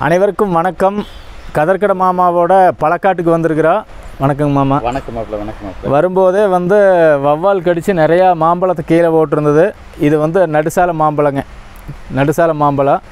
அனைவருக்கும் வணக்கம் கதர்கடை மாமாவோட பழக்காட்டுக்கு வந்திருக்கிறோம் வணக்கங்க மாமா வணக்கம் மாப்பிள்ள வணக்கம் மாப்பிள்ள வரும்போதே வந்து வவ்வால் கடித்து நிறையா மாம்பழத்தை கீழே போட்டிருந்தது இது வந்து நடுசால மாம்பழங்க நடுசால மாம்பழம்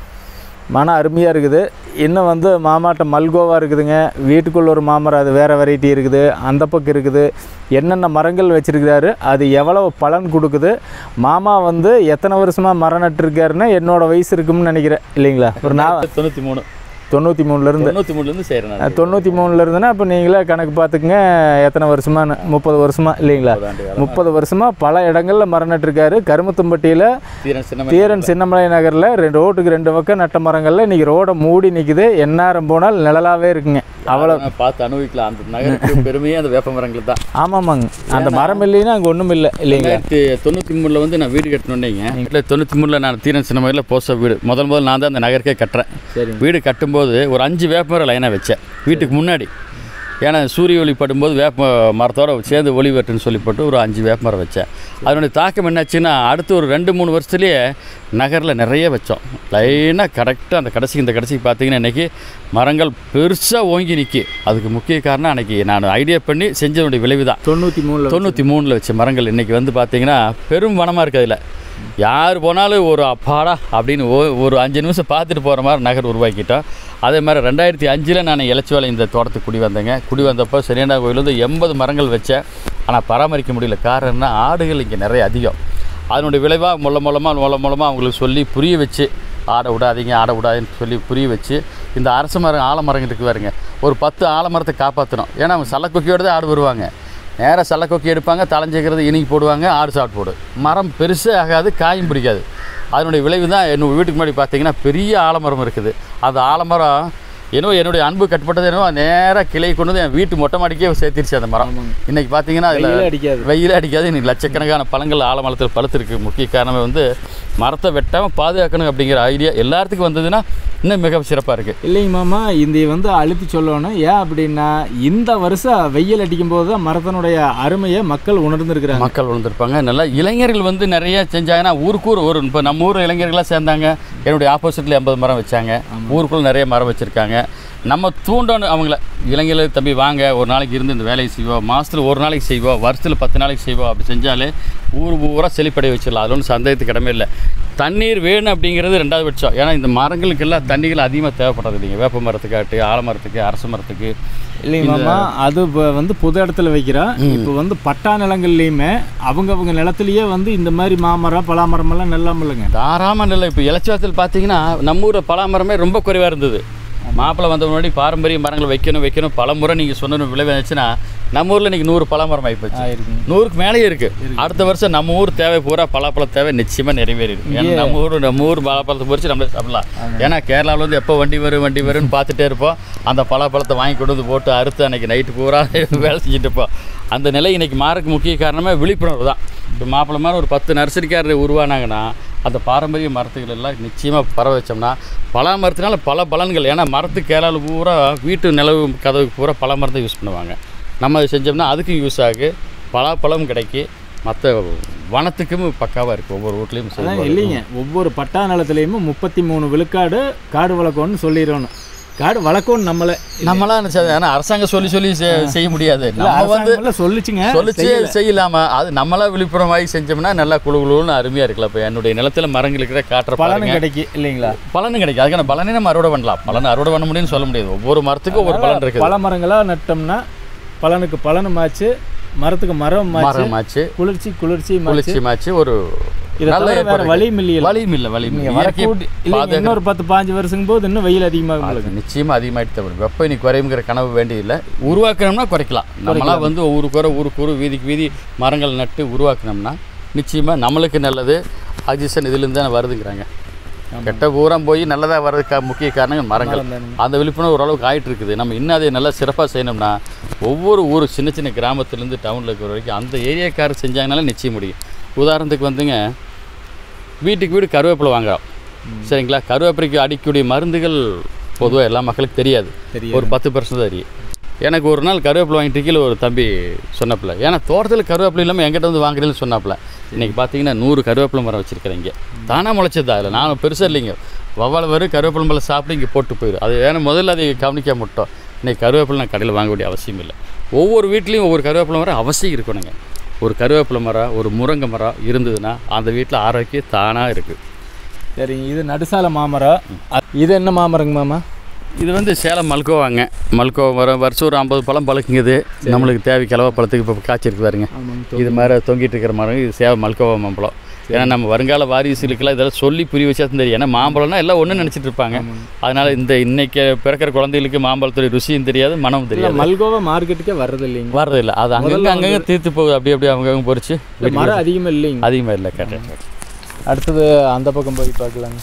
மன அருமையாக இருக்குது இன்னும் வந்து மாமாட்ட மல்கோவா இருக்குதுங்க வீட்டுக்குள்ள ஒரு மாமரம் அது வேறு வெரைட்டி இருக்குது அந்த பக்கம் இருக்குது என்னென்ன மரங்கள் வச்சுருக்கிறாரு அது எவ்வளவு பலன் கொடுக்குது மாமா வந்து எத்தனை வருஷமாக மரம் நட்டுருக்காருன்னு என்னோட வயசு இருக்கும்னு நினைக்கிறேன் இல்லைங்களா ஒரு நா தொண்ணூற்றி மூணு தொண்ணூற்றி மூணுலேருந்து தொண்ணூற்றி மூணுலேருந்து செய்கிறேன் நான் தொண்ணூற்றி மூணுல இருந்துன்னா அப்போ நீங்களே கணக்கு பார்த்துக்குங்க எத்தனை வருஷமான்னு முப்பது வருஷமா இல்லைங்களா முப்பது ஆண்டு காலம். முப்பது வருஷமா பல இடங்கள்ல மரம் நட்டிருக்காரு கருமத்தம்பட்டியில் தீரன் சின்ன தீரன் சின்னமலை நகரில் ரெண்டு ரோட்டுக்கு ரெண்டு பக்கம் நட்ட மரங்கள்ல இன்னைக்கு ரோடை மூடி நிற்குது எந்நேரம் போனால் நிழலாவே இருக்குங்க அவ்வளோ நான் பார்த்து அனுபவிக்கலாம் அந்த நகருக்கு பெருமையே அந்த வேப்ப மரங்கள் தான் ஆமாமாங்க அந்த மரம் இல்லைன்னா அங்கே ஒன்றும் இல்லை இல்லைங்களா ரெண்டாயிரத்தி தொண்ணூற்றி மூணில் வந்து நான் வீடு கட்டணுன்னீங்க வீட்டில் தொண்ணூற்றி மூணில் நான் தீரன் சின்ன மயிலில் போஸ்ட் வீடு முதல் முதல் நான் தான் அந்த நகருக்கே கட்டுறேன் சரிங்க வீடு கட்டும்போது ஒரு அஞ்சு வேப்ப மரம் லைனாக வச்சேன் வீட்டுக்கு முன்னாடி ஏன்னா சூரிய ஒளி படும்போது வேப்ப மரத்தோட சேர்ந்து ஒளி வெட்டுன்னு சொல்லி போட்டு ஒரு அஞ்சு வேப்ப மரம் வச்சேன் அதனுடைய தாக்கம் என்னாச்சுன்னா அடுத்து ஒரு ரெண்டு மூணு வருஷத்துலேயே நகரில் நிறைய வச்சோம் லைனாக கரெக்டாக அந்த கடைசிக்கு இந்த கடைசிக்கு பார்த்தீங்கன்னா இன்றைக்கி மரங்கள் பெருசாக ஓங்கி நிற்கி அதுக்கு முக்கிய காரணம் அன்றைக்கி நான் ஐடியா பண்ணி செஞ்சதனுடைய விளைவு தான் தொண்ணூற்றி மூணில் தொண்ணூற்றி மூணில் வச்ச மரங்கள் இன்றைக்கி வந்து பார்த்தீங்கன்னா பெரும் வனமாக இருக்குது அதில் யார் போனாலும் ஒரு அப்பாடா அப்படின்னு ஒ- ஒரு அஞ்சு நிமிஷம் பார்த்துட்டு போகிற மாதிரி நகர் உருவாக்கிட்டோம் அதே மாதிரி ரெண்டாயிரத்தி அஞ்சில் நான் இலச்சிவாலை இந்த தோட்டத்துக்கு குடி வந்தேங்க குடி வந்தப்போ சரியானா கோயில் வந்து எண்பது மரங்கள் வச்சேன் ஆனால் பராமரிக்க முடியல காரணம் என்ன ஆடுகள் இங்கே நிறைய அதிகம் அதனுடைய விளைவாக முள்ள மூலமாக மூல மூலமாக அவங்களுக்கு சொல்லி புரிய வச்சு ஆடை விடாதீங்க ஆடை விடாதீங்கன்னு சொல்லி புரிய வச்சு இந்த அரச மரம் ஆலமரம் இருக்கு பாருங்க ஒரு பத்து ஆலமரத்தை காப்பாற்றணும் ஏன்னா அவங்க சல்லக்குக்கியோட தான் ஆடு வருவாங்க நேராக சல்லக்கொக்கி எடுப்பாங்க தலைஞ்சிக்கிறது இனிக்கு போடுவாங்க ஆடு சாப்பிட்டு போடு மரம் பெருசே ஆகாது காயும் பிடிக்காது அதனுடைய விளைவு தான் என்னோட வீட்டுக்கு முன்னாடி பார்த்தீங்கன்னா பெரிய ஆலமரம் இருக்குது அந்த ஆலமரம் என்னவோ என்னுடைய அன்பு கட்டுப்பட்டது என்னவோ நேராக கிளை கொண்டு வந்து என் வீட்டு மொட்டை மாடிக்கே சேர்த்திருச்சு அந்த மரம் இன்னைக்கு பார்த்தீங்கன்னா அதில் வெயிலே அடிக்காது. வெயிலே அடிக்காது இன்னைக்கு லட்சக்கணக்கான பழங்கள் ஆலமரத்தில் பழுத்திருக்கு முக்கிய காரணமே வந்து மரத்தை வெட்டாமல் பாதுகாக்கணும் அப்படிங்கிற ஐடியா எல்லாத்துக்கும் வந்ததுன்னா இன்னும் மிக சிறப்பாக இருக்குது இல்லைங்க மாமா இந்த வந்து அழுத்தி சொல்லணும் ஏன் அப்படின்னா இந்த வருஷம் வெயில் அடிக்கும் போது தான் மரத்தினுடைய அருமையை மக்கள் உணர்ந்திருக்கிறாங்க மக்கள் வளர்ந்துருப்பாங்க நல்லா இளைஞர்கள் வந்து நிறைய செஞ்சாங்கன்னா ஊருக்கு ஊர் ஒரு இப்போ நம்ம ஊர் இளைஞர்களாக சேர்ந்தாங்க என்னுடைய ஆப்போசிட்டில் எண்பது மரம் வச்சாங்க ஊருக்குள்ள நிறைய மரம் வச்சுருக்காங்க நம்ம தூண்டணும் அவங்கள இளைஞர்கள் தம்பி வாங்க ஒரு நாளைக்கு இருந்து இந்த வேலையை செய்வோம் மாதத்தில் ஒரு நாளைக்கு செய்வோம் வருஷத்தில் பத்து நாளைக்கு செய்வோம் அப்படி செஞ்சாலே ஊர் பூரா செழிப்படைய வச்சிடலாம் அது ஒன்றும் சந்தேகத்துக்கு இடமே இல்லை தண்ணீர் வேணும் அப்படிங்கிறது ரெண்டாவது பட்சம் ஏன்னா இந்த மரங்களுக்கெல்லாம் தண்ணிகள் அதிகமாக தேவைப்படுறது இல்லைங்க வேப்ப மரத்துக்காட்டு ஆலமரத்துக்கு அரச மரத்துக்கு இல்லைங்க மாமா அது இப்போ வந்து பொது இடத்துல வைக்கிறோம் இப்போ வந்து பட்டா நிலங்கள்லையுமே அவங்க அவங்க நிலத்துலயே வந்து இந்த மாதிரி மாமரம் பலாமரம் எல்லாம் நெல்லாம் இல்லைங்க தாராளமாக இல்லை இப்போ இலச்சிவாசல் பார்த்தீங்கன்னா நம்ம ஊரில் பலாமரமே ரொம்ப குறைவாக இருந்தது மாப்பிள்ளை வந்த முன்னாடி பாரம்பரிய மரங்களை வைக்கணும் வைக்கணும் பல முறை நீங்கள் சொன்ன விளைவாச்சுன்னா நம்ம ஊரில் இன்றைக்கி நூறு பலாமரம் ஆகிப்போச்சு ஆயிருக்குங்க நூறுக்கு மேலேயே இருக்குது அடுத்த வருஷம் நம்ம ஊர் தேவை பூரா பலாப்பழ தேவை நிச்சயமாக நிறைவேறிடும் ஏன்னா நம்ம ஊர் நம்ம ஊர் பலாப்பழத்தை பொறிச்சு நம்மளே சாப்பிடலாம் ஏன்னா கேரளாவில் வந்து எப்போ வண்டி வரும் வண்டி வரும்னு பார்த்துட்டே இருப்போம் அந்த பலாப்பழத்தை வாங்கி கொண்டு வந்து போட்டு அறுத்து அன்றைக்கி நைட்டு பூரா வேலை செஞ்சுட்டு இருப்போம் அந்த நிலை இன்னைக்கு மாறக்கு முக்கிய காரணமே விழிப்புணர்வு தான் இப்போ மாப்பிள்ளை மாதிரி ஒரு பத்து நர்சரிக்காரர் உருவானாங்கன்னா அந்த பாரம்பரிய மரத்துகள் எல்லாம் நிச்சயமாக பரவ வச்சோம்னா பலா மரத்தினால பல பலன்கள் ஏன்னா மரத்து கேளால் பூரா வீட்டு நிலவு கதவுக்கு பூரா பல மரத்தை யூஸ் பண்ணுவாங்க நம்ம அதை செஞ்சோம்னா அதுக்கும் யூஸ் ஆகு பலாப்பழம் கிடைக்கி மற்ற வனத்துக்கும் பக்காவாக இருக்குது ஒவ்வொரு வீட்லேயும் அதான் இல்லைங்க ஒவ்வொரு பட்டா நிலத்துலையுமே முப்பத்தி மூணு விழுக்காடு காடு வளர்க்கணும்னு சொல்லிடணும் காடு வளர்க்கணும் நம்மளே நம்மளாம் நினைச்சது ஏன்னா அரசாங்கம் சொல்லி சொல்லி செ- செய்ய முடியாது இல்ல, நம்ம வந்து அரசாங்கம்லாம் சொல்லிச்சுங்க சொல்லிச்சு செய்யலாமா அது நம்மளா விழிப்புணர்வாகி செஞ்சோம்னா நல்லா குழு குழுன்னு அருமையாக இருக்கலாம் இப்போ என்னுடைய நிலத்தில் மரங்கள் இருக்கிற காட்டுற பலனும் பாருங்க கிடைக்கும் இல்லைங்களா பலனும் கிடைக்கும் அதுக்கான பலனே நம்ம அறுவடை பண்ணலாம் பலன் அறுவடை பண்ண முடியும்னு சொல்ல முடியாது ஒவ்வொரு மரத்துக்கும் ஒவ்வொரு பலன் இருக்குது பல மரங்களா நட்டோம்னா பலனுக்கு பலனும் ஆச்சு மரத்துக்கு மரம் ஆச்சு மரமாச்சு குளிர்ச்சி குளிர்ச்சி குளிர்ச்சி மாச்சு ஒரு இதை நல்ல தவிர வேற ஏற்பாடு வழியும் இல்லையா வலியும் இல்லை வலியும் நீங்க இல்லை இயற்கை வரக்கூடி இல்லைங்க இன்னொரு பத்து பாஞ்சு வருஷம் போது இன்னும் வெயில் அதிகமாகும் உங்களுக்கு அது நிச்சயமாக அதிகமாகிட்டு தான் வரும் வெப்பம் இனி குறையுங்கிற கனவு வேண்டியதில்லை உருவாக்கணும்னா குறைக்கலாம் நம்மளாம் வந்து ஊருக்கு வர ஊருக்கு ஊர் வீதிக்கு வீதி மரங்கள் நட்டு உருவாக்கணும்னா நிச்சயமாக நம்மளுக்கு நல்லது ஆக்சிஜன் இதுலேருந்து தானே வருதுங்கிறாங்க கெட்ட பூரம் போய் நல்லதாக வர்றதுக்கு முக்கிய காரணங்கள் மரங்கள் மரம் அந்த விழிப்புணர்வு ஓரளவுக்கு ஆயிட்டு இருக்குது நம்ம இன்னும் அதை நல்லா சிறப்பாக செய்யணும்னா ஒவ்வொரு ஊர் சின்ன சின்ன கிராமத்துலேருந்து டவுனில் இருக்கிற வரைக்கும் அந்த ஏரியாக்காரர் செஞ்சாங்கனாலே நிச்சயம் முடியும் உதாரணத்துக்கு வந்துங்க வீட்டுக்கு வீடு கருவேப்பிலை வாங்குறோம் சரிங்களா கருவேப்பிலைக்கு அடிக்கக்கூடிய மருந்துகள் பொதுவாக எல்லா மக்களுக்கும் தெரியாது தெரியாது. ஒரு பத்து பர்சன்ட் தெரியும் எனக்கு ஒரு நாள் கருவேப்பிலை வாங்கிட்டு கீழே ஒரு தம்பி சொன்னப்பில்ல ஏன்னா தோட்டத்தில் கருவேப்பிலை இல்லாமல் என்கிட்ட வந்து வாங்குறேன்னு சொன்னாப்புல இன்றைக்கி பார்த்தீங்கன்னா நூறு கருவேப்பிலை மரம் வச்சுருக்கிறேன் இங்கே தானாக முளைச்சது அதில் நான் பெருசாக இல்லைங்க வவ்வால் வரும் கருவேப்பிலை மலை சாப்பிட்டு இங்கே போட்டு போயிடும் அது ஏன்னா முதல்ல அதை கவனிக்க மாட்டோம் இன்னைக்கு கருவேப்பிலை நான் கடையில் வாங்க வேண்டிய அவசியம் இல்லை ஒவ்வொரு வீட்லேயும் ஒவ்வொரு கருவேப்பிலை மரம் அவசியம் இருக்கணுங்க ஒரு கருவேப்பிலை மரம் ஒரு முருங்கை மரம் இருந்ததுன்னா அந்த வீட்டில் ஆரோக்கியம் தானாக இருக்குது சரிங்க இது நடுசால மாமரம் அ- இது என்ன மாமரங்க மாமா இது வந்து சேலம் மல்கோவாங்க மல்கோவா மரம் வருஷம் ஒரு ஐம்பது பழம் பழுக்குங்குது நம்மளுக்கு தேவை கிழவ பழத்துக்கு இப்போ காய்ச்சி இருக்கு பாருங்க ஆமாங்க இது மாதிரி தொங்கிட்டு இருக்கிற மரம் இது சேவை மல்கோவா மாம்பழம் ஏன்னா நம்ம வருங்கால வாரிசுகளுக்கெல்லாம் இதெல்லாம் சொல்லி புரிய வச்சா தான் தெரியும் ஏன்னா மாம்பழம்னா எல்லாம் ஒன்று நினச்சிட்டு இருப்பாங்க அதனால் இந்த இன்னைக்கு பிறக்கிற குழந்தைகளுக்கு மாம்பழத்துடைய ருசியும் தெரியாது மனமும் இல்லை தெரியாது மல்கோவா மார்க்கெட்டுக்கே வர்றது இல்லைங்க வர்றதில்லை அது அங்கங்கே அங்கங்கே தீர்த்து போகுது அப்படி அப்படியே அவங்க பொறிச்சு இல்ல, மரம் அதிகமாக இல்லைங்க அதிகமாக இல்லை கரெக்டாக அடுத்தது அந்த பக்கம் போய் பார்க்கலாங்க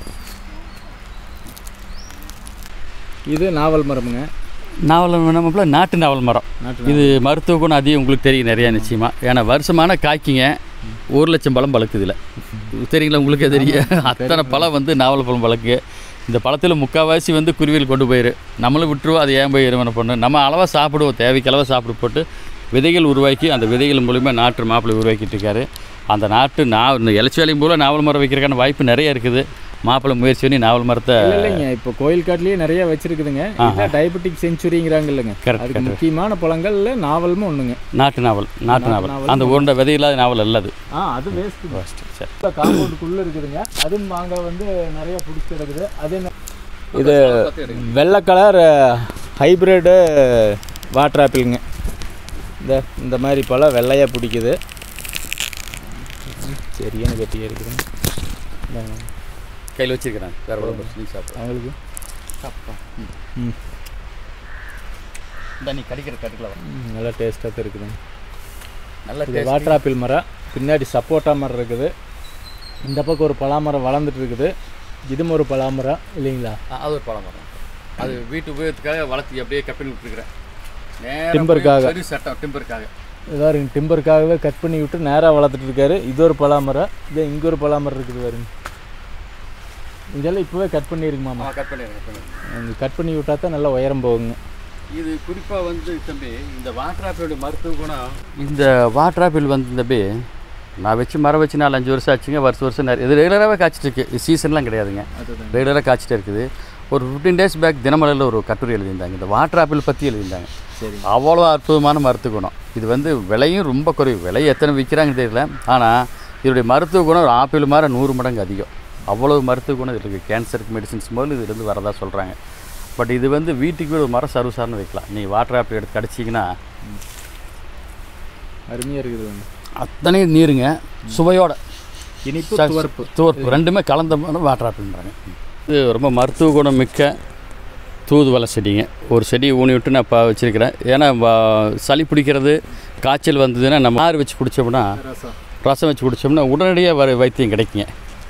இது நாவல் மரமுங்க நாவல் நம்மள நாட்டு நாவல் மரம் நாட்டு இது மருத்துவ குணம் அதிகம் உங்களுக்கு தெரியும் நிறையா நிச்சயமாக ஏன்னா வருஷமான காய்க்குங்க ஒரு லட்சம் பழம் பழுக்குது இல்லை தெரியுங்களா உங்களுக்கே தெரியும் அத்தனை பழம் வந்து நாவல் பழம் பழுக்கு இந்த பழத்தில் முக்கால்வாசி வந்து குருவியில் கொண்டு போயிரு நம்மளும் விட்டுருவோம் அதை ஏன் போய் இருமனை பண்ணு நம்ம அளவாக சாப்பிடுவோம் தேவைக்கு அளவாக சாப்பிட்டு போட்டு விதைகள் உருவாக்கி அந்த விதைகள் மூலிமா நாட்டு மாப்பிள்ளை உருவாக்கிட்டு இருக்காரு அந்த நாட்டு நா இந்த இலச்சி வேலையும் போல் நாவல் மரம் வைக்கிறதுக்கான வாய்ப்பு நிறைய இருக்குது மாப்பிள்ளை முயற்சி பண்ணி நாவல் மரத்தை இல்லை இல்லைங்க இப்போ கோயில் காட்டிலேயே நிறைய வச்சிருக்குதுங்க இதான் டயபெட்டிக் செஞ்சுரிங்கிறாங்க இல்லைங்க Correct, அதுக்கு முக்கியமான பழங்கள்ல நாவலும் ஒன்றுங்க நாட்டு நாவல் நாட்டு நாவல் அந்த உருண்டை விதையில்லாத நாவல் அல்லது ஆ அது வேஸ்ட்டு சரி காம்பவுண்டுக்குள்ளே இருக்குதுங்க அதுவும் மாங்காய் வந்து நிறைய பிடிச்சி கிடக்குது அது என்ன இது வெள்ளை கலர் ஹைப்ரிடு வாட்டர் ஆப்பிளுங்க இந்த இந்த மாதிரி பழம் வெள்ளையாக பிடிக்குது சரியான கட்டியாக இருக்குதுங்க இந்தாங்க. கையில் வச்சிருக்கிறேன் வேறு உடம்பு நீ சாப்பிடு அவங்களுக்கு ம் இந்த நீ கடிக்கிற கட்டுக்கலாம் ம், நல்லா டேஸ்ட்டாக தான் இருக்குதுங்க நல்ல இது வாட்டர் ஆப்பிள் மரம் பின்னாடி சப்போட்டா மரம் இருக்குது இந்த பக்கம் ஒரு பலாமரம் வளர்ந்துட்டு இருக்குது இதுவும் ஒரு பலாமரம் இல்லைங்களா அது ஒரு பழம் மரம் அது வீட்டு உபயோகத்துக்காக வளர்த்தி அப்படியே கட் பண்ணி விட்டுருக்கிறேன் Timber-க்காக. பெரிய சட்டம் டிம்பருக்காக இதாக டிம்பருக்காகவே கட் பண்ணி விட்டு நேராக வளர்த்துட்டு இருக்காரு இது ஒரு பலாமரம் இது இங்கே ஒரு பலாமரம் இருக்குது பாருங்க இதெல்லாம் இப்போவே கட் பண்ணிருங்க மாமா கட் பண்ணிடுறேன் கட் பண்ணிடுறேன் இங்கே கட் பண்ணி விட்டா தான் நல்லா உயரம் போகுங்க இது குறிப்பாக வந்து தம்பி இந்த வாட்டர் ஆப்பிளோட மருத்துவ குணம் இந்த வாட்டர் ஆப்பிள் வந்து தம்பி நான் வச்சு மரம் வச்சு நாலு அஞ்சு வருஷம் ஆச்சுங்க வருஷம் வருஷம் நிறைய இது ரெகுலராகவே காய்ச்சிட்டு இருக்கு இது சீசன்லாம் கிடையாதுங்க அதுதான் ரெகுலராக காய்ச்சிட்டே இருக்குது ஒரு ஃபிஃப்டீன் டேஸ் பேக் தினமலரில் ஒரு கட்டுரை எழுதியிருந்தாங்க இந்த வாட்டர் ஆப்பிள் பற்றி எழுதியிருந்தாங்க சரி அவ்வளோ அற்புதமான மருத்துவ குணம் இது வந்து விலையும் ரொம்ப குறைவு விலை எத்தனை விற்கிறாங்கன்னு தெரியல ஆனால் இதனுடைய மருத்துவ குணம் ஒரு ஆப்பிள் மாதிரி நூறு மடங்கு அதிகம் அவ்வளோ மருத்துவ குணம் இதில் இருக்குது கேன்சருக்கு மெடிசின்ஸ் முதல்ல இதுலேருந்து வரதா சொல்கிறாங்க பட் இது வந்து வீட்டுக்கு ஒரு மரம் சர்வசாரணம் வைக்கலாம் நீங்கள் வாட்டர் ஆப்பிள் எடுத்து கடிச்சிங்கன்னா அருமையாக இருக்குது ஒன்று அத்தனையும் நீருங்க சுவையோட இனிப்பு ச- துவர்ப்பு துவர்ப்பு ரெண்டுமே கலந்த வாட்டர் ஆப்பிள்ன்றாங்க இது ரொம்ப மருத்துவ குணம் மிக்க தூதுவளை செடிங்க ஒரு செடியை ஊனி விட்டு நான் இப்போ வச்சுருக்கிறேன் ஏன்னா வ- சளி பிடிக்கிறது காய்ச்சல் வந்ததுன்னா நம்ம ஆறு வச்சு குடித்தோம்னா ரசம் ரசம் வச்சு குடித்தோம்னா உடனடியாக வர வைத்தியம் கிடைக்குங்க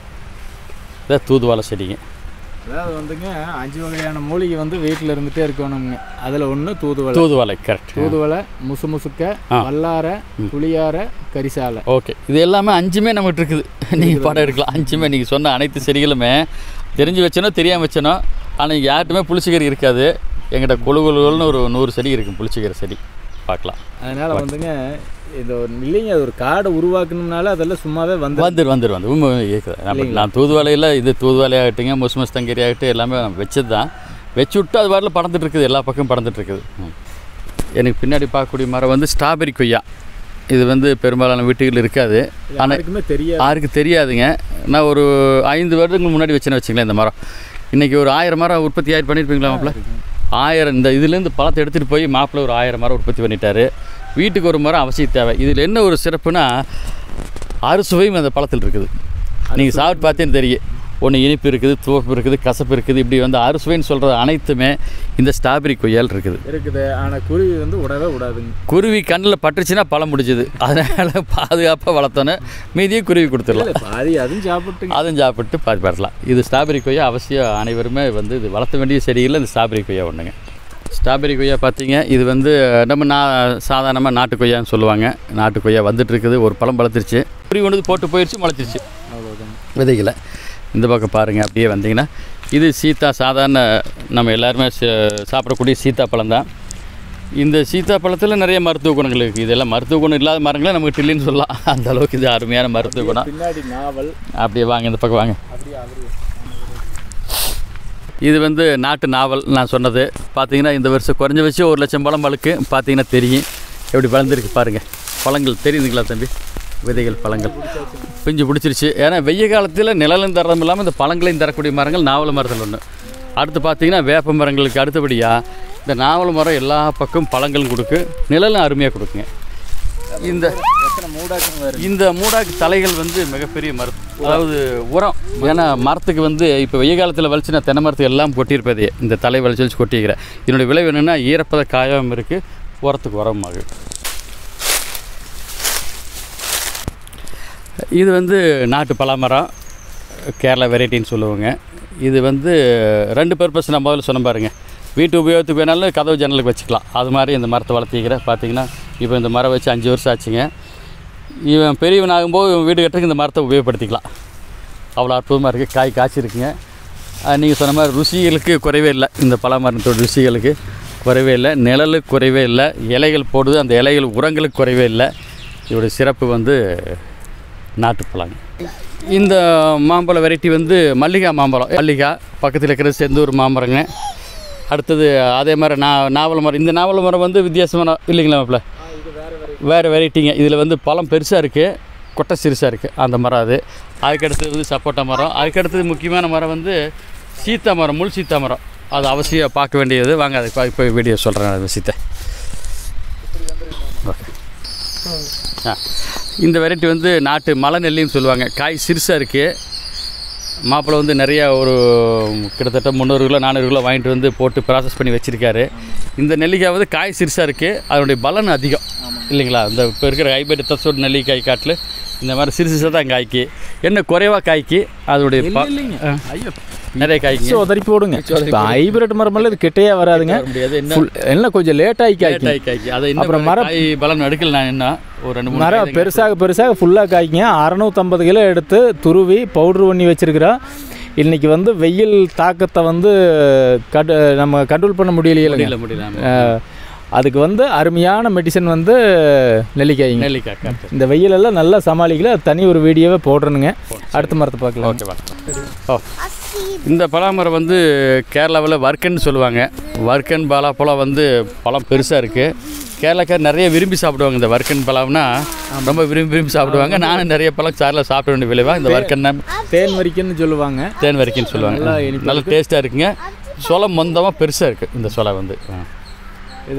இதான் தூதுவளை செடிங்க அதாவது வந்துங்க அஞ்சு வகையான மூலிகை வந்து வீட்டில் இருந்துகிட்டே இருக்கணுங்க அதில் ஒன்று தூதுவளை தூதுவளை கரெக்ட் தூதுவளை முசு முசுக்க ஆ. வல்லாரை புளியாரை கரிசாலை ஓகே இது எல்லாமே அஞ்சுமே நம்மகிட்ட இருக்குது நீங்கள் படம் எடுக்கலாம் அஞ்சுமே நீங்கள் சொன்ன அனைத்து செடிகளுமே தெரிஞ்சு வச்சனோ தெரியாமல் வச்சனோ ஆனால் யார்ட்டுமே புளிச்சக்கறி இருக்காது எங்கிட்ட கொழு கொழுன்னு ஒரு நூறு செடி இருக்கும் புளிச்சக்கீரை செடி பார்க்கலாம் அதனால் வந்துங்க இது ஒரு இல்லைங்க அது ஒரு காடை உருவாக்கணும்னால அதெல்லாம் சும்மாவே வந்து வந்துரு வந்துரு வந்து உண்மை இருக்குது நான் நான் தூதுவளையில் இது தூதுவளையாகட்டுங்க முஸ்மஸ் தங்கரி ஆகட்டும் எல்லாமே நான் வச்சது தான் வச்சு விட்டு அது வரல பறந்துட்டு இருக்குது எல்லா பக்கமும் பறந்துட்டு இருக்குது ம். எனக்கு பின்னாடி பார்க்கக்கூடிய மரம் வந்து ஸ்ட்ராபெரி கொய்யா இது வந்து பெரும்பாலான வீட்டுகள் இருக்காது ஆனால் யாருக்குமே தெரியாது யாருக்கு தெரியாதுங்க நான் ஒரு ஐந்து வருடங்களுக்கு முன்னாடி வச்சேன்னு வச்சுங்களேன் இந்த மரம் இன்றைக்கி ஒரு ஆயிரம் மரம் உற்பத்தி ஆயிரம் பண்ணியிருப்பீங்களா மாப்பிள்ள ஆயிரம் இந்த இதுலேருந்து பழத்தை எடுத்துகிட்டு போய் மாப்பிள்ளை ஒரு ஆயிரம் மரம் உற்பத்தி பண்ணிட்டாரு வீட்டுக்கு ஒரு மரம் அவசியம் தேவை இதில் என்ன ஒரு சிறப்புனா அறுசுவையும் அந்த பழத்தில் இருக்குது நீங்கள் சாப்பிட்டு பார்த்தேன்னு தெரியும் ஒன்று இனிப்பு இருக்குது துவப்பு இருக்குது கசப்பு இருக்குது இப்படி வந்து அறுசுவைன்னு சொல்கிற அனைத்துமே இந்த ஸ்ட்ராபெரி கொய்யால் இருக்குது இருக்குது ஆனால் குருவி வந்து விடவே விடாதுங்க குருவி கண்ணில் பட்டுச்சுன்னா பழம் முடிஞ்சுது அதனால் பாதுகாப்பாக வளர்த்தோன்னே மீதியும் குருவி கொடுத்துடலாம் இல்லை பாதி அதுவும் சாப்பிட்டுங்க அதுவும் சாப்பிட்டு பாதி பாடலாம் இது ஸ்ட்ராபெரி கொய்யா அவசியம் அனைவருமே வந்து இது வளர்த்த வேண்டிய செடிகளில் இந்த ஸ்ட்ராபெரி கொய்யா ஒன்றுங்க ஸ்ட்ராபெரி கொய்யா பார்த்தீங்க இது வந்து நம்ம நா சாதாரணமாக நாட்டு கொய்யான்னு சொல்லுவாங்க நாட்டு கொய்யா வந்துட்டு இருக்குது ஒரு பழம் வளர்த்துருச்சு குருவி கொண்டு வந்து போட்டு போயிடுச்சு முளைச்சிருச்சு அவ்வளோதாங்க விதைகளை இந்த பக்கம் பாருங்கள் அப்படியே வந்தீங்கன்னா இது சீத்தா சாதாரண நம்ம எல்லாருமே சா- சாப்பிடக்கூடிய சீத்தா பழம் தான் இந்த சீத்தா பழத்தில் நிறைய மருத்துவ குணங்கள் இருக்குது இதெல்லாம் மருத்துவ குணம் இல்லாத மரங்களே நமக்கு டில்லின்னு சொல்லலாம் அந்த அளவுக்கு இது அருமையான மருத்துவ குணம் பின்னாடி நாவல் அப்படியே வாங்க இந்த பக்கம் வாங்க அப்படியே அவரு இது வந்து நாட்டு நாவல் நான் சொன்னது பார்த்தீங்கன்னா இந்த வருஷம் குறைஞ்ச வச்சு ஒரு லட்சம் பழம் பழுக்கு பார்த்தீங்கன்னா தெரியும் எப்படி வளர்ந்துருக்கு பாருங்கள் பழங்கள் தெரியுதுங்களா தம்பி விதைகள் பழங்கள் பிஞ்சு பிடிச்சிருச்சு ஏன்னா வெய்ய காலத்தில் நிழலும் தரதும் இல்லாமல் இந்த பழங்களையும் தரக்கூடிய மரங்கள் நாவல் மரத்தில் ஒன்று அடுத்து பார்த்தீங்கன்னா வேப்ப மரங்களுக்கு அடுத்தபடியாக இந்த நாவல் மரம் எல்லா பக்கம் பழங்களும் கொடுக்கு நிழலும் அருமையாக கொடுக்குங்க இந்த இந்த மூடாக்கு தலைகள் வந்து மிகப்பெரிய மரம் அதாவது உரம் ஏன்னா மரத்துக்கு வந்து இப்போ வெய்ய காலத்தில் வலிச்சு நான் தென்னை மரத்துக்கு எல்லாம் கொட்டியிருப்பதே இந்த தலை வலிச்சு வலிச்சு கொட்டிக்கிறேன் இதனுடைய விளைவு என்னென்னா ஈரப்பத காயாமல் இருக்குது உரத்துக்கு உரமாகும் இது வந்து நாட்டு பலாமரம் கேரளா வெரைட்டின்னு சொல்லுவாங்க இது வந்து ரெண்டு பர்பஸ் நான் முதல்ல சொன்ன பாருங்க வீட்டு உபயோகத்துக்கு வேணாலும் கதவு ஜன்னலுக்கு வச்சுக்கலாம் அது மாதிரி இந்த மரத்தை வளர்த்திக்கிறேன் பார்த்தீங்கன்னா இப்போ இந்த மரம் வச்சு அஞ்சு வருஷம் ஆச்சுங்க இவன் பெரியவன் ஆகும்போது இவன் வீடு கட்டுறதுக்கு இந்த மரத்தை உபயோகப்படுத்திக்கலாம் அவ்வளோ அற்புதமாக இருக்குது காய் காய்ச்சிருக்குங்க நீங்கள் சொன்ன மாதிரி ருசிகளுக்கு குறைவே இல்லை இந்த பலாமரத்தோட ருசிகளுக்கு குறைவே இல்லை நிழலுக்கு குறைவே இல்லை இலைகள் போடுது அந்த இலைகள் உரங்களுக்கு குறைவே இல்லை இதோட சிறப்பு வந்து நாட்டுப்பழங்க இந்த மாம்பழம் வெரைட்டி வந்து மல்லிகா மாம்பழம் மல்லிகா பக்கத்தில் இருக்கிற செந்தூர் மாமரங்க அடுத்தது அதே மாதிரி நா நாவல் மரம் இந்த நாவல் மரம் வந்து வித்தியாசமான இல்லைங்களா மாப்பிள்ள வேறு வெரைட்டிங்க இதில் வந்து பழம் பெருசாக இருக்குது கொட்டை சிறுசாக இருக்குது அந்த மரம் அது அதுக்கடுத்தது வந்து சப்போட்டா மரம் அதுக்கடுத்தது முக்கியமான மரம் வந்து சீத்தா மரம் முள் சீத்தா மரம் அது அவசியம் பார்க்க வேண்டியது வாங்க அதை இப்போ வீடியோ சொல்கிறேன் அந்த விஷயத்தை ஓகே ஆ இந்த வெரைட்டி வந்து நாட்டு மலை நெல்லின்னு சொல்லுவாங்க காய் சிறுசாக இருக்குது மாப்பிள்ளை வந்து நிறையா ஒரு கிட்டத்தட்ட முந்நூறு கிலோ நானூறு கிலோ வாங்கிட்டு வந்து போட்டு ப்ராசஸ் பண்ணி வச்சுருக்காரு இந்த நெல்லிக்காய் வந்து காய் சிறுசாக இருக்குது அதனுடைய பலன் அதிகம் இல்லைங்களா இந்த இப்போ இருக்கிற ஹைபிரிட் தசோடு நெல்லிக்காய் காட்டில் இந்த மாதிரி சிறு சிறுசாக தான் காய்க்கு என்ன குறைவாக காய்க்கு அதனுடைய ப- இல்லைங்க ஐயோ நிறைய காய்க்கு உதறி போடுங்க இப்போ ஹைபிரிட் மரமெல்லாம் இது கிட்டையே வராதுங்க வர முடியாது என்ன ஃபுல் எல்லாம் கொஞ்சம் லேட்டாகி காய்க்கும் காய் காய்க்கு அதை இன்னும் அப்புறம் மரம் காய் பலன் எடுக்கல நான் என்ன ஒரு ரெண்டு மூணு மரம் காய் பெருசாக பெருசாக ஃபுல்லாக காய்க்குங்க அறநூற்றம்பது கிலோ எடுத்து துருவி பவுட்ரு பண்ணி வச்சுருக்கிறோம் இன்றைக்கி வந்து வெயில் தாக்கத்தை வந்து கடு நம்ம கண்ட்ரோல் பண்ண முடியலையிலங்க முடியல முடியல ஆமா. அஹ், அதுக்கு வந்து அருமையான மெடிசன் வந்து நெல்லிக்காய்ங்க நெல்லிக்காய் கரெக்ட் இந்த வெயிலெல்லாம் நல்லா சமாளிக்கல அது தனி ஒரு வீடியோவே போடுறேனுங்க அடுத்த மரத்தை பார்க்கலாம் ஓகேவா ஓ இந்த பலாமரம் வந்து கேரளாவில் வர்க்கன்னு சொல்லுவாங்க வர்க்கன் பலாப்பழம் வந்து பழம் பெருசாக இருக்குது கேரளாக்கார் நிறைய விரும்பி சாப்பிடுவாங்க இந்த வர்க்கன் பழம்னா ரொம்ப விரும்பி விரும்பி சாப்பிடுவாங்க நானும் நிறைய பழம் சாரில் சாப்பிட வேண்டிய விளைவா இந்த வர்க்கன் தேன் வரிக்கன்னு சொல்லுவாங்க தேன் வரைக்கும்னு சொல்லுவாங்க நல்லா இனிப்பா நல்ல டேஸ்ட்டாக இருக்குங்க சொலை மொந்தமாக பெருசாக இருக்குது இந்த சொலை வந்து ஆ. இது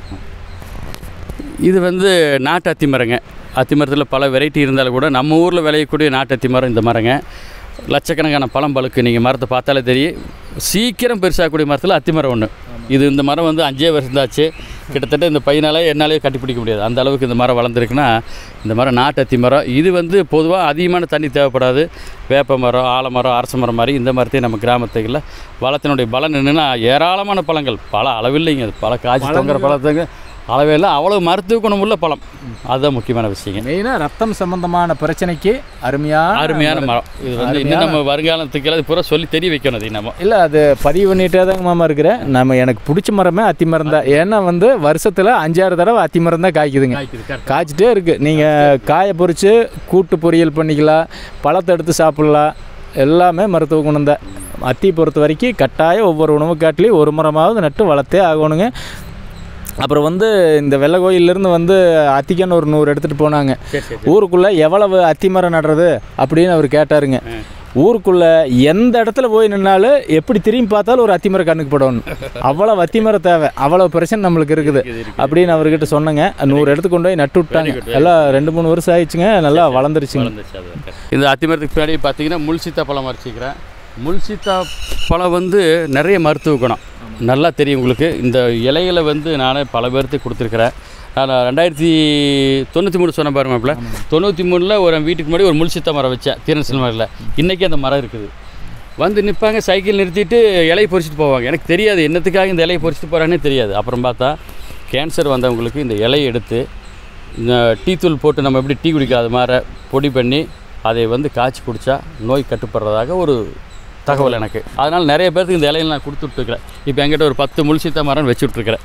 இது வந்து நாட்டு அத்தி மரங்க அத்தி மரத்தில் பல வெரைட்டி இருந்தாலும் கூட நம்ம ஊரில் விளையக்கூடிய நாட்டு அத்தி மரம் இந்த மரங்க லட்சக்கணக்கான பழம் பழுக்கு நீங்கள் மரத்தை பார்த்தாலே தெரியும் சீக்கிரம் பெருசாகக்கூடிய மரத்தில் அத்தி மரம் ஒன்று இது இந்த மரம் வந்து அஞ்சே வருஷம் தாச்சு கிட்டத்தட்ட இந்த பையனாலே என்னாலே கட்டி பிடிக்க முடியாது அந்த அளவுக்கு இந்த மரம் வளர்ந்துருக்குன்னா இந்த மரம் நாட்டு அத்தி மரம் இது வந்து பொதுவாக அதிகமான தண்ணி தேவைப்படாது வேப்ப மரம் ஆலமரம் அரச மரம் மாதிரி இந்த மரத்தையும் நம்ம கிராமத்துகளில் வளத்தினுடைய பலன் என்னென்னா ஏராளமான பழங்கள் பல அளவில்லைங்க அது பல காய்ச்சி தொங்குற பழத்துக்கு அளவே இல்லை அவ்வளோ மருத்துவ குணமுள்ள பழம் அதுதான் முக்கியமான விஷயங்க மெயினாக ரத்தம் சம்பந்தமான பிரச்சனைக்கு அருமையான அருமையான மரம் இது வந்து இன்னும் நம்ம வருங்காலத்துக்கு எல்லாம் இது பூரா சொல்லி தெரிய வைக்கணும் அது நம்ம இல்லை அது பதிவு பண்ணிட்டே தாங்க மாமா இருக்கிறேன் நம்ம எனக்கு பிடிச்ச மரமே அத்தி மரம் தான் ஏன்னா வந்து வருஷத்தில் அஞ்சாறு தடவை அத்தி மரம் தான் காய்க்குதுங்க காய்ச்சிட்டே இருக்குது நீங்கள் காயை பொறிச்சு கூட்டு பொரியல் பண்ணிக்கலாம் பழத்தை எடுத்து சாப்பிட்லாம் எல்லாமே மருத்துவ குணம் தான் அத்தி பொறுத்த வரைக்கும் கட்டாயம் ஒவ்வொரு உணவு காட்டிலையும் ஒரு மரமாவது நட்டு வளர்த்தே ஆகணுங்க அப்புறம் வந்து இந்த வெள்ளை கோயிலேருந்து வந்து அத்திக்கன்னு ஒரு நூறு எடுத்துகிட்டு போனாங்க சரி சரி ஊருக்குள்ளே எவ்வளவு அத்தி மரம் நடுறது அப்படின்னு அவர் கேட்டாருங்க ஊருக்குள்ளே எந்த இடத்துல போய் நின்னாலும் எப்படி திரும்பி பார்த்தாலும் ஒரு அத்திமரம் கண்ணுக்கு படணும் அவ்வளோ அத்திமரம் தேவை அவ்வளோ பிரச்சனை நம்மளுக்கு இருக்குது இருக்குது, இருக்குது. அப்படின்னு அவர்கிட்ட சொன்னங்க நூறு இடத்துக்கு கொண்டு போய் நட்டு விட்டாங்க எல்லாம் ரெண்டு மூணு வருஷம் ஆயிடுச்சுங்க நல்லா வளர்ந்துருச்சுங்க வளர்ந்துச்சு அது okay. இந்த அத்திமரத்துக்கு பின்னாடி பார்த்தீங்கன்னா முள்சீத்தா பழம் வச்சுக்கிறேன் முள்சீத்தா பழம் வந்து நிறைய மருத்துவ குணம் நல்லா தெரியும் உங்களுக்கு இந்த இலைகளை வந்து நானே பல பேர்த்துக்கு கொடுத்துருக்குறேன் நான் ரெண்டாயிரத்தி தொண்ணூற்றி மூணு சொன்ன பாருங்க மாப்பிள்ள தொண்ணூற்றி மூணில் ஒரு வீட்டுக்கு முன்னாடி ஒரு முள்சீத்தா மரம் வச்சேன் தீரன்சல் மரில் இன்றைக்கி அந்த மரம் இருக்குது வந்து நிற்பாங்க சைக்கிள் நிறுத்திட்டு இலையை பொறிச்சிட்டு போவாங்க எனக்கு தெரியாது என்னத்துக்காக இந்த இலையை பொறிச்சிட்டு போகிறாங்கன்னே தெரியாது அப்புறம் பார்த்தா கேன்சர் வந்தவங்களுக்கு இந்த இலையை எடுத்து இந்த டீ தூள் போட்டு நம்ம எப்படி டீ குடிக்காத மாதிரி பொடி பண்ணி அதை வந்து காய்ச்சி குடித்தா நோய் கட்டுப்படுறதாக ஒரு தகவல் எனக்கு அதனால் நிறைய பேருக்கு இந்த இலையில நான் கொடுத்துட்ருக்குறேன் இப்போ என்கிட்ட ஒரு பத்து முள்சீத்தா மரம் வச்சு விட்ருக்கிறேன்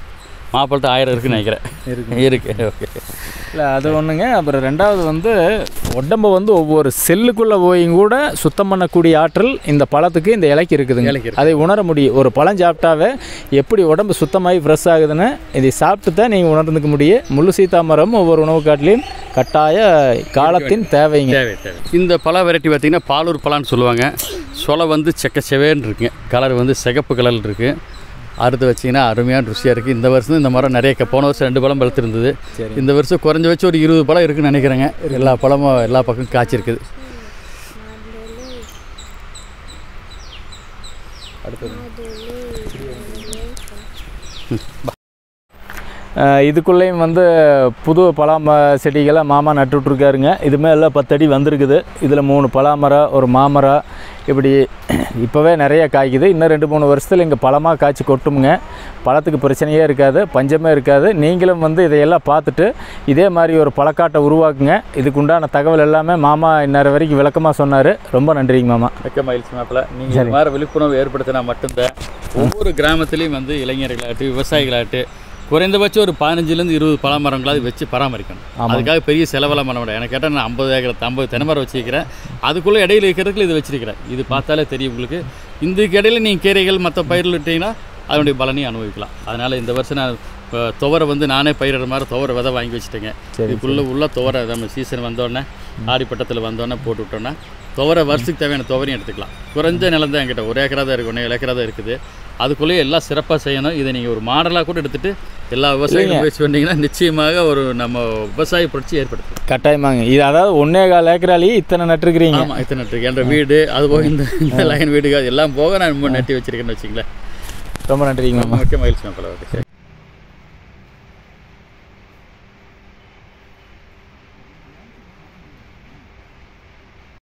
மாப்பிள்ளை ஆயிரம் இருக்குன்னு நினைக்கிறேன் இருக்கு இருக்கு ஓகே இல்லை அது ஒன்றுங்க அப்புறம் ரெண்டாவது வந்து உடம்பு வந்து ஒவ்வொரு செல்லுக்குள்ளே போயும் கூட சுத்தம் பண்ணக்கூடிய ஆற்றல் இந்த பழத்துக்கு இந்த இலைக்கு இருக்குதுங்க இலைக்கு இருக்கு. அதை உணர முடியும் ஒரு பழம் சாப்பிட்டாவே எப்படி உடம்பு சுத்தமாகி ஃப்ரெஷ் ஆகுதுன்னு இதை சாப்பிட்டு தான் நீங்கள் உணர்ந்துக்க முடியும் முள்ளு சீத்தாமரம் ஒவ்வொரு உணவு காட்டிலையும் கட்டாய காலத்தின் தேவைங்க தேவை தேவை இந்த பழ வெரைட்டி பார்த்தீங்கன்னா பாலூர் பழம்னு சொல்லுவாங்க சொலை வந்து செக்க செவேன்னு இருக்குங்க கலர் வந்து சிகப்பு கலர் இருக்குது அறுத்து வச்சிங்கன்னா அருமையான ருசியாக இருக்குது இந்த வருஷம் இந்த மரம் நிறைய க- போன வருஷம் ரெண்டு பழம் பழுத்திருந்தது சரி இந்த வருஷம் குறைஞ்ச வச்சு ஒரு இருபது பழம் இருக்குன்னு நினைக்கிறேங்க எல்லா பழமும் எல்லா பக்கம் காய்ச்சிருக்குது அடுத்தது அஹ் இதுக்குள்ளேயும் வந்து புது பலாம செடிகளை மாமா நட்டுட்ருக்காருங்க இதுமே எல்லாம் பத்தடி வந்திருக்குது இதில் மூணு பலாமரம் ஒரு மாமரம் இப்படி இப்போவே நிறைய காய்க்குது இன்னும் ரெண்டு மூணு வருஷத்தில் இங்கே பழமாக காய்ச்சி கொட்டுமுங்க பழத்துக்கு பிரச்சனையே இருக்காது பஞ்சமே இருக்காது நீங்களும் வந்து இதையெல்லாம் பார்த்துட்டு இதே மாதிரி ஒரு பழக்காட்டை உருவாக்குங்க இதுக்கு உண்டான தகவல் எல்லாமே மாமா இந்நேரம் வரைக்கும் விளக்கமாக சொன்னார் ரொம்ப நன்றிங்க மாமா மிக்க மகிழ்ச்சி மாப்பிள்ள நீங்கள் இது மாதிரி விழிப்புணர்வு ஏற்படுத்தினா மட்டும்தான் ஒவ்வொரு கிராமத்துலேயும் வந்து இளைஞர்களாகட்டும் விவசாயிகளாகட்டும் குறைந்தபட்சம் ஒரு பதினஞ்சுலேருந்து இருபது பழ மரங்களாவது வச்சு பராமரிக்கணும் ஆமாம். அதுக்காக பெரிய செலவெல்லாம் பண்ண முடியாது எனக்கு கேட்டால் நான் ஐம்பது ஏக்கர் ஐம்பது தென்னை மரம் வச்சிருக்கிறேன் அதுக்குள்ளே இடையில இருக்கிறதுக்கு இது வச்சிருக்கிறேன் இது பார்த்தாலே தெரியும் உங்களுக்கு இதுக்கு இடையில நீங்கள் கீரைகள் மற்ற பயிர்கள் விட்டீங்கன்னா அதனுடைய பலனையும் அனுபவிக்கலாம் அதனால் இந்த வருஷம் நான் இப்போ துவரை வந்து நானே பயிரிடுற மாதிரி துவரை விதை வாங்கி வச்சுட்டேங்க சரி இதுக்குள்ளே உள்ள துவரை நம்ம சீசன் வந்தோடனே ஆடிப்பட்டத்தில் வந்தோடனே போட்டு விட்டோன்னா துவரை வருஷத்துக்கு தேவையான துவரையும் எடுத்துக்கலாம் குறைஞ்ச நிலம் தான் என்கிட்ட ஒரு ஏக்கரா தான் இருக்கு ஒன்று ஏக்கரா தான் இருக்குது அதுக்குள்ளேயே எல்லாம் சிறப்பாக செய்யணும் இதை நீங்கள் ஒரு மாடலாக கூட எடுத்துகிட்டு எல்லா விவசாயிகளும் போய் சொன்னீங்கன்னா நிச்சயமாக ஒரு நம்ம விவசாய புரட்சி ஏற்படுத்தும் கட்டாயமாங்க இது அதாவது ஒன்னே கால் ஏக்கராலேயே இத்தனை நட்டுருக்கிறீங்க ஆமாம் இத்தனை இருக்கு என்ற வீடு அது போக இந்த இந்த லைன் வீடு அது எல்லாம் போக நான் ரொம்ப நட்டி வச்சிருக்கேன்னு வச்சுங்களேன் ரொம்ப நன்றிங்க மாமா முக்கிய மகிழ்ச்சி மக்கள் ஓகே